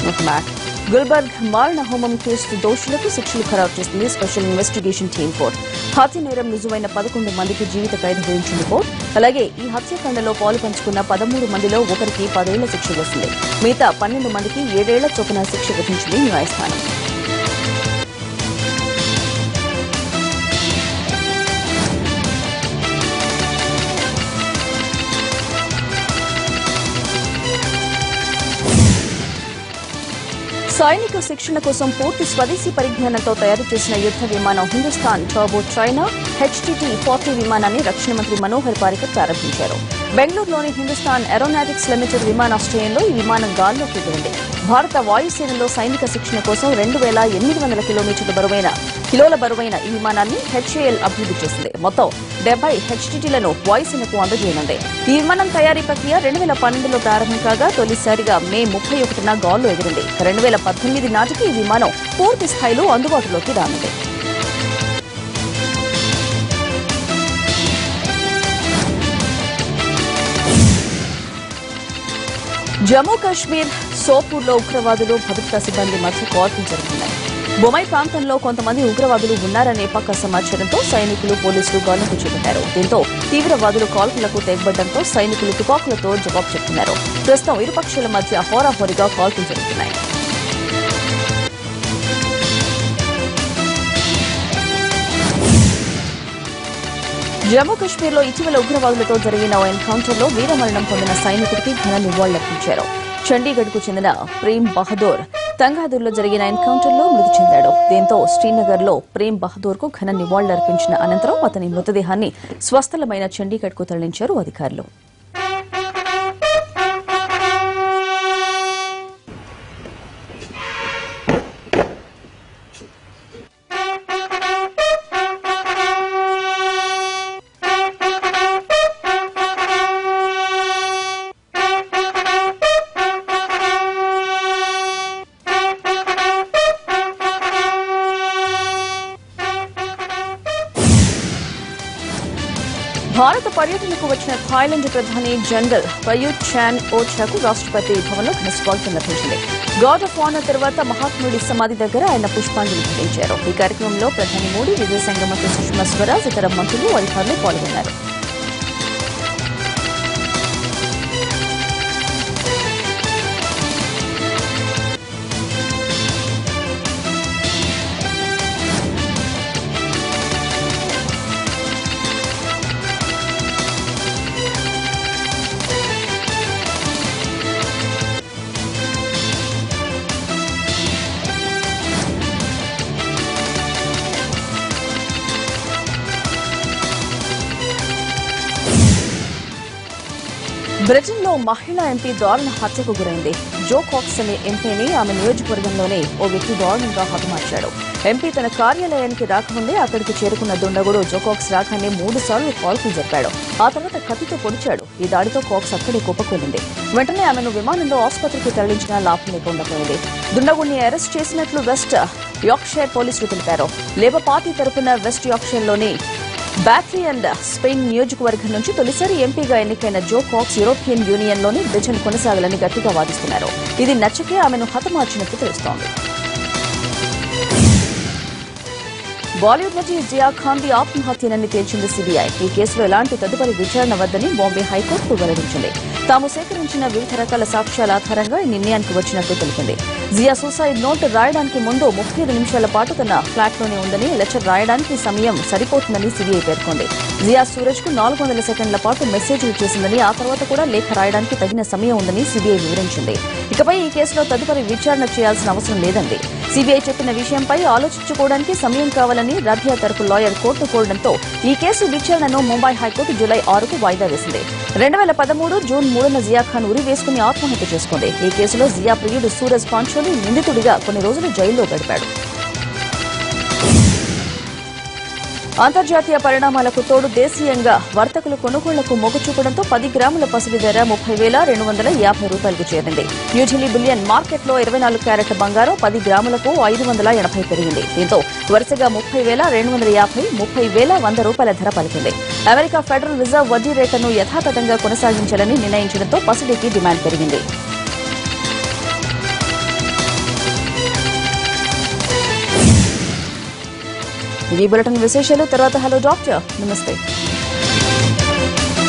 welcome back Gulbarg మారణ హోమం case దోషులకు శిక్షలు ఖరారు చేసింది స్పెషల్ ఇన్వెస్టిగేషన్ టీమ్ కోర్టు హత్య నేరం రుజువైన పదకొండు మందికి జీవిత ఖైదు విధించింది కోర్టు అలాగే ఈ హత్యాకాండలో పాలు పంచుకున్న పదమూడు మందిలో ఒకరికి పదేళ్ల శిక్ష వేసింది మిగతా పన్నెండు మందికి ఏడేళ్ల చొప్పున శిక్ష విధించింది న్యాయస్థానం సైనిక శిక్షణ కోసం పూర్తి స్వదేశీ పరిజ్ఞానంతో తయారు చేసిన యుద్ద విమానం హిందుస్థాన్ టర్బో చైనా హెచ్టిటి ఫార్టీ విమానాన్ని రక్షణ మంత్రి మనోహర్ పారికర్ ప్రారంభించారు బెంగళూరులోని హిందుస్థాన్ ఏరోనాటిక్స్ లిమిటెడ్ విమానాశ్రయంలో ఈ విమానం గాల్లోకి ఎగిరింది భారత వాయుసేనలో సైనిక శిక్షణ కోసం రెండు వేల ఎనిమిది వందల కిలోమీటర్ల బరువైన కిలోల బరువైన ఈ విమానాన్ని హెచ్ఏఎల్ అభివృద్ధి చేసింది మొత్తం డెబ్బై హెచ్టిటీలను వాయుసేనకు అందజేయనుంది ఈ విమానం తయారీ ప్రక్రియ రెండు వేల పన్నెండులో ప్రారంభం కాగా తొలిసారిగా మే ముప్పై ఒకటిన గాల్లో ఎగిరింది రెండు వేల పద్దెనిమిది నాటికి ఈ విమానం పూర్తి స్థాయిలో అందుబాటులోకి రానుంది జమ్మూ కాశ్మీర్ సోపూర్లో ఉగ్రవాదులు భద్రతా సిబ్బంది మధ్య కాల్పులు జరుగుతున్నాయి బొమై ప్రాంతంలో కొంతమంది ఉగ్రవాదులు ఉన్నారనే పక్క సమాచారంతో సైనికులు పోలీసులు గాలింపు చేపట్టారు దీంతో తీవ్రవాదులు కాల్పులకు తెగబడ్డంతో సైనికులు తుపాకులతో జవాబు చెప్తున్నారు ప్రస్తుతం ఇరుపక్షాల మధ్య హోరాహోరీగా కాల్పులు జరుగుతున్నాయి జమ్మూ కాశ్మీర్లో ఇటీవల ఉగ్రవాదులతో జరిగిన ఓ ఎన్కౌంటర్లో వీరమరణం పొందిన సైనికుడికి ఘన నివాళులర్పించారు చండీగఢ్కు చెందిన ప్రేమ్ బహదూర్ తంగాదూర్లో జరిగిన ఎన్కౌంటర్లో మృతి చెందాడు దీంతో శ్రీనగర్లో ప్రేమ్ బహదూర్కు ఘన నివాళులర్పించిన అనంతరం అతని మృతదేహాన్ని స్వస్థలమైన చండీగఢ్కు తరలించారు అధికారులు భారత పర్యటనకు వచ్చిన థాయిలాండ్ ప్రధాని జనరల్ ప్రయూత్ చాన్ ఓచాకు రాష్ట్రపతి భవన్లో ఘన స్వాగతం లభించింది గాడ్ ఆఫ్ ఆనర్ తర్వాత మహాత్ముడి సమాధి దగ్గర ఆయన పుష్పాంజలి ఘటించారు ఈ కార్యక్రమంలో ప్రధాని మోడీ విదేశాంగ మంత్రి సుష్మా స్వరాజ్ ఇతర మంత్రులు అధికారులు పాల్గొన్నారు బ్రిటన్లో మహిళా ఎంపీ దారుణ హత్యకు గురైంది జో కాక్స్ అనే ఎంపీని ఆమె నియోజకవర్గంలోనే ఓ వ్యక్తి దారుణంగా హతమార్చాడు ఎంపీ తన కార్యాలయానికి రాకముందే అక్కడికి చేరుకున్న దుండగుడు జోకాక్స్ రాగానే మూడు సార్లు కాల్పులు జరిపాడు ఆ తర్వాత కత్తితో పొడిచాడు ఈ దాడితో కాక్స్ అక్కడే కుప్పకూలింది వెంటనే ఆమెను విమానంలో ఆసుపత్రికి తరలించినా లాభం లేకుండా పోయింది దుండగుడిని అరెస్ట్ చేసినట్లు వెస్ట్ యార్క్షైర్ పోలీసులు తెలిపారు లేబర్ పార్టీ తరపున వెస్ట్ యార్క్షైర్లోని బ్యాటరీ అండ్ స్పెయిన్ నియోజకవర్గం నుంచి తొలిసారి ఎంపీగా ఎన్నికైన జో కాక్స్ యూరోపియన్ యూనియన్లోని బ్రిటన్ కొనసాగాలని గట్టిగా వాదిస్తున్నారు ఇది నచ్చకే ఆమెను హతమార్చినట్టు తెలుస్తోంది బాలీవుడ్ నటి జియా ఖాన్ది ఆత్మహత్యనని తేల్చింది సిబిఐ ఈ కేసులో ఎలాంటి తదుపరి విచారణ వద్దని బాంబే హైకోర్టు వెల్లడించింది తాము సేకరించిన వివిధ రకాల సాక్ష్యాల ఆధారంగా ఈ నిర్ణయానికి వచ్చినట్టు తెలిపింది జియా సూసైడ్ నోట్ రాయడానికి ముందు ముప్పై ఐదు నిమిషాల పాటు తన ఫ్లాట్లోనే ఉందని లెటర్ రాయడానికి సమయం సరిపోతుందని సిబిఐ పేర్కొంది జియా సూరజ్ కు నాలుగు వందల సెకండ్ల పాటు మెసేజ్లు చేసిందని ఆ తర్వాత కూడా లేఖ రాయడానికి తగిన సమయం ఉందని సిబిఐ వివరించింది ఇకపై ఈ కేసులో తదుపరి విచారణ చేయాల్సిన అవసరం లేదంది సిబిఐ చెప్పిన విషయంపై ఆలోచించుకోవడానికి సమయం కావాలని రథియా తరపు లాయర్ కోర్టు కోరడంతో ఈ కేసు విచారణను ముంబై హైకోర్టు జులై ఆరుకు వాయిదా వేసింది రెండు వేల పదమూడు జూన్ మూడున జియా ఖాన్ ఉరి వేసుకుని ఆత్మహత్య చేసుకుంది ఈ కేసులో జియా ప్రియుడు సూరజ్ పాంచోలి నిందితుడిగా కొన్ని రోజులు జైల్లో గడిపాడు అంతర్జాతీయ పరిణామాలకు తోడు దేశీయంగా వర్తకులు కొనుగోళ్లకు మొగ్గు చూపడంతో పది గ్రాముల పసిడి ధర ముప్పై వేల రెండు వందల యాభై రూపాయలకు చేరింది న్యూఢిల్లీ బిలియన్ మార్కెట్లో ఇరవై నాలుగు క్యారెట్ల బంగారం పది గ్రాములకు ఐదు వందల ఎనభై పెరిగింది దీంతో వరుసగా ముప్పై వేల రెండు వందల యాభై ముప్పై వేల వంద రూపాయల ధర పలికింది అమెరికా ఫెడరల్ రిజర్వ్ వడ్డీ రేట్లను యథాతథంగా కొనసాగించాలని నిర్ణయించడంతో పసిడికి డిమాండ్ పెరిగింది ఇవి బులెటిన్ విశేషాలు తర్వాత హలో డాక్టర్ నమస్తే